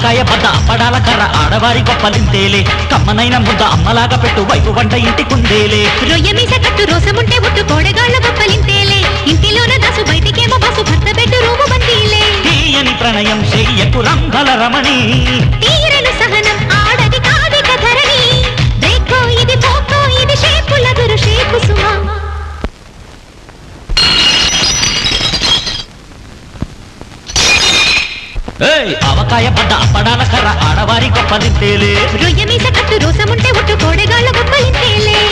అవకాయ బద్ద అప్పడాల కర్ర ఆడవారి గొప్పలింతేలే కమ్మనైన ముద్ద అమ్మలాగా పెట్టు వైపు వంట ఇంటి కుందేలే రొయ్య మీస కట్టు రోసముంటే ఒట్టు కోడగాళ్ళ గొప్పలింతేలే ఇంటిలోన దాసు బయటికేమో బస్సు భర్త బెడ్డు రూము బందీలే తీయని ప్రణయం చెయ్యకు రంభల రమణి తీరను సహనం ఆడది కాదిక ధరణి బ్రేకో ఇది పోకో ఇది షేపుల గురు షేపు సుమా ఏయ్ అవకాయ బద్ద అప్పడాల కర్ర ఆడవారి గొప్పలింతేలే రొయ్య మీస కట్టు రోసముంటే ఒట్టు కోడగాళ్ళ గొప్పలింతేలే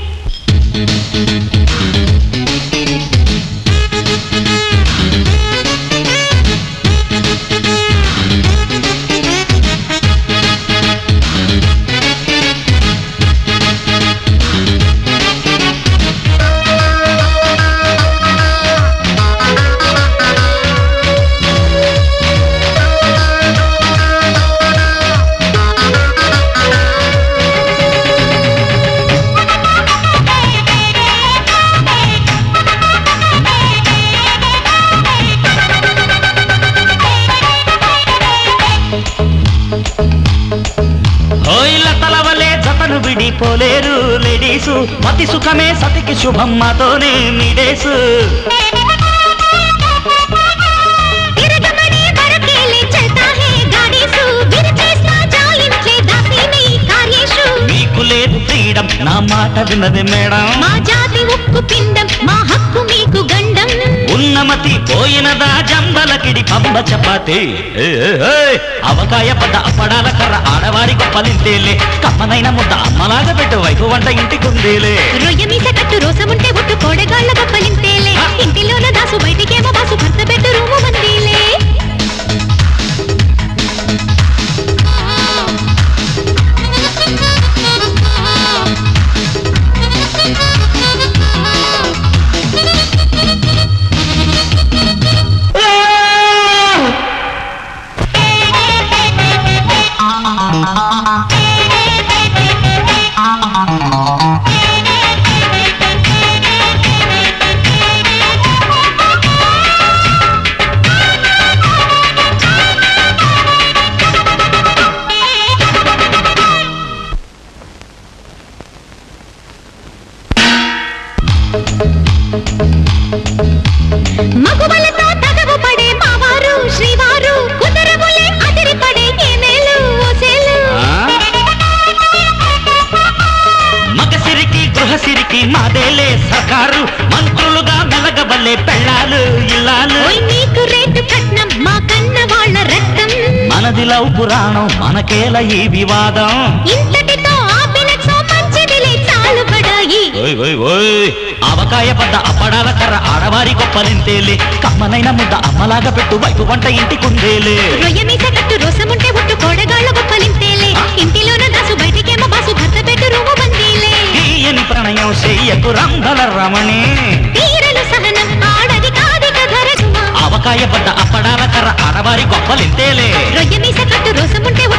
ఓయిల తలవలే జతను విడిపోలేరు లేడీసు మతి సుఖమే సతికి శుభం మాతోనే నీడేసు తిరగమనే వరకేలే చల్తా హే గాడీసు విరిచేస్తా జాయింట్లే దాసీని కార్యేషు మీకు లేదు ఫ్రీడమ్ నా మాట విన్నది మేడం మా జాతి ఉక్కు పిండం మా హక్కు మీకు గండం ఉన్నమతి పోయినదా జంబలకిడి పంబ చపాతి ఏ, ఏ, ఏ. అవకాయ పడ్డ అప్పడాల కర్ర ఆడవారి గొప్పలింతేలే కమ్మనైన ముద్ద అమ్మలాగా పెట్టు వైపు వంట ఇంటికుందేలే రొయ్య మీస కట్టు రోసముంటే ఒట్టు కోడగాళ్ళ గొప్పలింతేలే ఇంటిలోన దాసు బయటికేమో బాసు భర్త బెడ్డు రూము మందీలే మగువలతో తగవు పడే మావారు శ్రీవారు కుదరములే అదిరి పడే ఏమేలు ఓసేలు మగసిరికి గృహసిరికి మాదేలే సర్కారు మంత్రులుగా మెలగబల్లే పెళ్ళాలు ఇల్లాలు ఓయ్ నీకు రేటు కట్నం మా కన్న వాళ్ళ రక్తం మనది లవ్ పురాణం మనకేల ఈ వివాదం ఇంతటితో ఆపినట్సో మంచిదిలే చాలు పడాయి ఓయ్ ఓయ్ ఓయ్ అవకాయ పడ్డ అప్పడాల కర్ర ఆడవారి గొప్పలింతేలే కమ్మనైన ముద్ద అమ్మలాగా పెట్టు వైపు వంట ఇంటికుందేలే రొయ్య మీస కట్టు రోసముంటే ఒట్టు కోడగాళ్ళ గొప్పలింతేలే ఇంటిలోన దాసు బయటికేమో బాసు భర్త బెడ్డు రూము బందీలే తీయని ప్రణయం చెయ్యకు రంభల రమణి తీరను సహనం ఆడది కాదిక ధరసుమా అవకాయ పడ్డ అప్పడాల కర్ర ఆడవారి గొప్పలింతేలే రొయ్య మీస కట్టు రోసముంటే